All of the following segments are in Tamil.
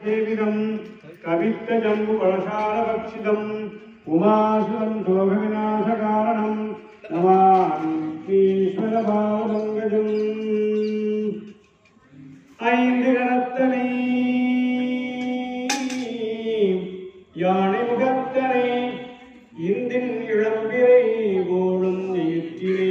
சேவிதம் கவித்த ஜம்பு கலசாரபக்ஷிதம் உமாசுரம் சோக விநாச காரணம் நமாமீஸ்வர பாவமங்கஜம் ஐந்து கணத்தனை யானை முகத்தனை இந்தின் இளம்பிரை போலும் நீற்றினை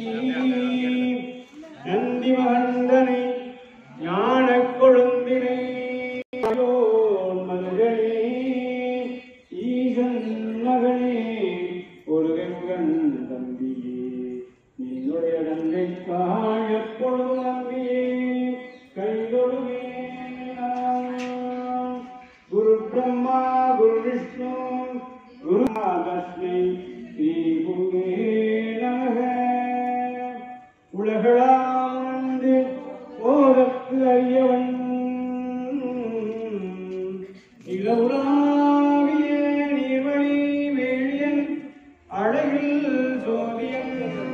நந்தி மகந்தனை ஞான கொழுந்தினை அயோன் மகனே ஈசன் மகனே ஒருகை முகன் தம்பியே நின்னுடைய நன்மை காண எப்பொழுதும் நம்பியே கைதொழுவே நான். குரு பிரம்மா குரு விஷ்ணு குரு தஸ்மை ஸ்ரீ குருவே நமக உலகளாந்து ஓதற்கு அறியவன் நிலவுலாவிய நீர்வழி வேளியன் அழகில் சோதியன்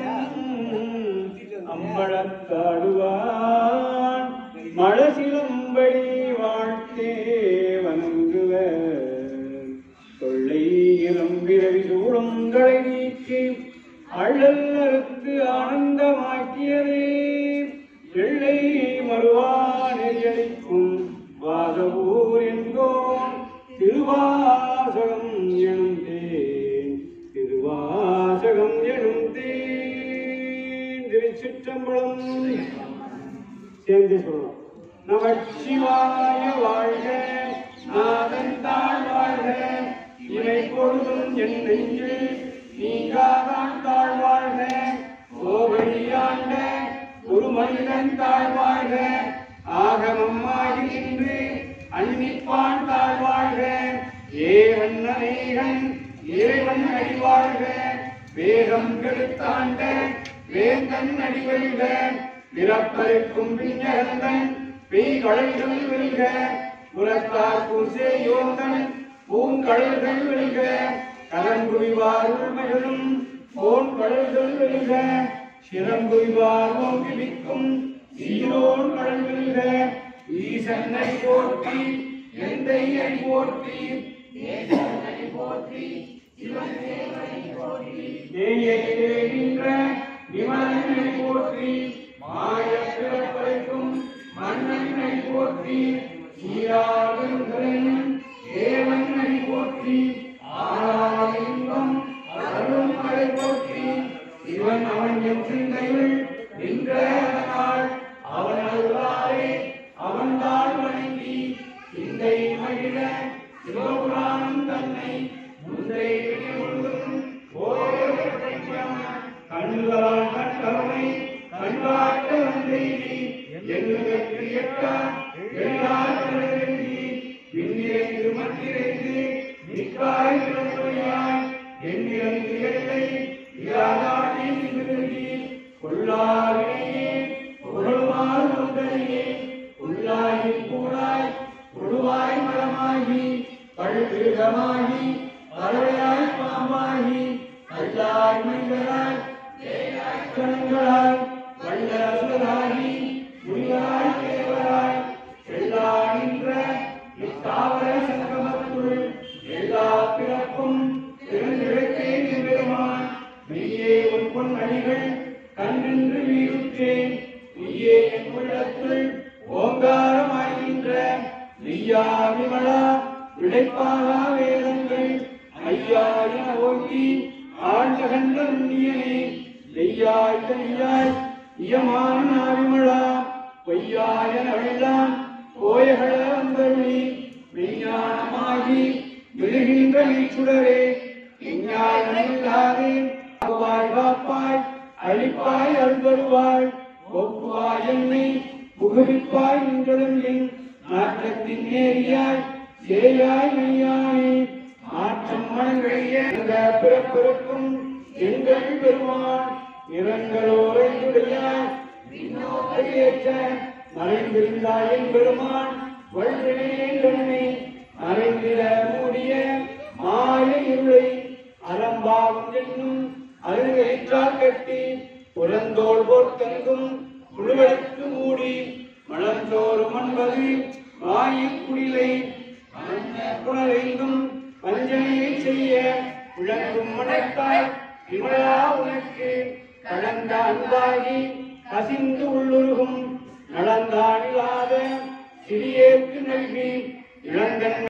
அம்பழத்தாடுவான் மழசிலம்படி வாழ்த்தே வணங்குவர் கொள்ளை இளம்பிரவி சூழங்களை நீக்கி அழல் அறுத்து ஆனந்தமாக்கியதே எள்ளை மறுவா நெறியளிக்கும் வாதவூர் என்போம் திருவாசகம் எனும் தேன் திருவாசகம் எனும் தேன் திருச்சிற்றம்பலம் சேர்ந்து சொல்லலாம் நமச்சிவாய வாழ்க நாதன் தாழ் வாழ்க இவை பொழுதும் என் நெஞ்சில் நீங்காதான் தாழ் வாழ்க கோவழியாண்ட ஒரு மனிதன் தாழ் வாழ்க ஆகமமாகி நின்று அன்னிப்பான் தாழ் வாழ்க ஏவன் அநேகன் இறைவன் அடி வாழ்க வேகம் கெடுத்தாண்ட வேந்தன் அடிவெல்க பிறப்பருக்கும் பிஞ்சகந்தன் பெய்கடல்கள் வெல்க புறத்தார் பூசேயோந்தன் பூங்கடல்கள் வெல்க கலங்குவிவார் உள்மகளும் போன் கடல்கள் வெல்க சிறங்குவிவார் ஓங்கி நிற்கும் ஈரோன் கடல் வெல்க ஈசனை போற்றி எந்தை அடி போற்றி ஏகின்ற விமலனை போற்றி மாய பிறப்பைக்கும் மன்னனை போற்றி சீராகன் தேவனை போற்றி ஆராயின்பம் அருளும் மலை போற்றி இவன் அவன் என் சிந்தையில் நின்ற நாள் அவன் அருளாரே அவன்தான் வணங்கி சிந்தை மகிழ சிவபுராணம் தன்னை முந்தை முழுவதும் கண்களால் கட்டவனை கண்காட்ட வந்தேனி எங்களுக்கு எட்ட எல்லாத்தி விண்ணிறைந்து மத்திரைந்து நிற்காய் பிறப்புடையாய் எண்ணிறந்து எல்லை இராதானே விருதி கொள்ளாவினையே புகழுமாறு வந்தனையே உள்ளாகி கூடாய் உருவாய் மரமாகி பல்விருகமாகி பறவையாய் பாம்பாகி கல்லாய் மனிதராய் கண்களாய் வல்லசுராகி முனிவராய் தேவராய் செல்லாகின்ற இத்தாவர சங்கமத்துள் எல்லா பிறப்பும் பிறந்திருக்கேன் பெருமான் மெய்யே உன் பொன் அடிகள் கண்ணின்று வீருற்றேன் நீயே என் உள்ளத்துள் ஓங்காரமாகின்ற நீயா விமலா விடைப்பாகா வேதங்கள் ஐயா என ஓங்கி ஆழ்ந்தகன்ற நுண்ணியனே நெய்யாய் கையாய் இயமான நாவிமழா பொய்யாய வெள்ளம் கோயகள வந்தருளி மெய்ஞானமாகி விழுகின்ற நீச்சுடரே விஞ்ஞானமில்லாதே காப்பாய் காப்பாய் அழிப்பாய் அருள்தருவாய் ஒப்புவாய் என்னை புகுவிப்பாய் நின்றதெங்கின் மாற்றத்தின் நேரியாய் சேயாய் மெய்யானே மாற்றம் மனங்களைய பிறப்பிறக்கும் எங்கள் பெருமான் நிறங்களோரை உடையாய் விண்ணோரையேற்ற மறைந்திருந்தாய் என் பெருமான் வல்வினை கண்ணை மறைந்திட மூடிய மாய இருளை அலம்பாவும் என்னும் அருகயிற்றால் கட்டி புறந்தோள் போர்த்தங்கும் முழுவெடுத்து மூடி மணந்தோறும் மண்பது மாயிக்குடி இல்லை புனரெங்கும் வஞ்சனையை செய்ய விளங்கும் மனத்தாய் விமலா உனக்கு கலந்த அன்பாகி கசிந்து உள்ளுருகும் நலந்தானில்லாத சிறியேற்கு நல்கி இளங்கன்